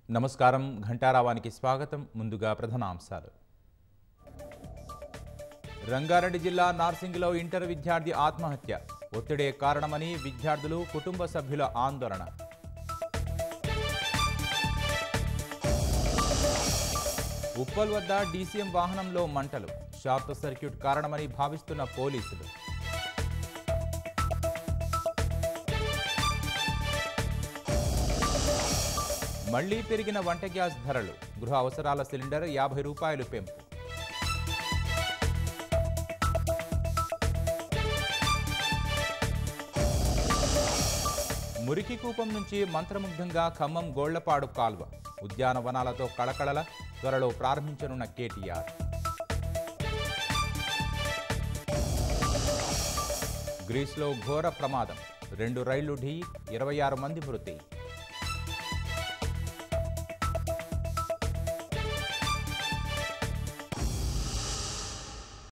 నమస్కారం ఘంటారావానికి స్వాగతం ముందుగా ప్రధానాంశాలు రంగారెడ్డి జిల్లా నార్సింగిలో ఇంటర్ విద్యార్థి ఆత్మహత్య ఒత్తిడే కారణమని విద్యార్థులు కుటుంబ సభ్యుల ఆందోళన ఉప్పల్ వద్ద డీసీఎం వాహనంలో మంటలు షార్ట్ సర్క్యూట్ కారణమని భావిస్తున్న పోలీసులు మళ్లీ పెరిగిన వంట గ్యాస్ ధరలు గృహ అవసరాల సిలిండర్ యాభై రూపాయలు పెంపు మురికి కూపం నుంచి మంత్రముగ్ధంగా ఖమ్మం గోళ్లపాడు కాల్వ ఉద్యానవనాలతో కళకళల త్వరలో ప్రారంభించనున్న కేటీఆర్ గ్రీస్లో ఘోర ప్రమాదం రెండు రైళ్లు ఢీ ఇరవై ఆరు మంది మృతి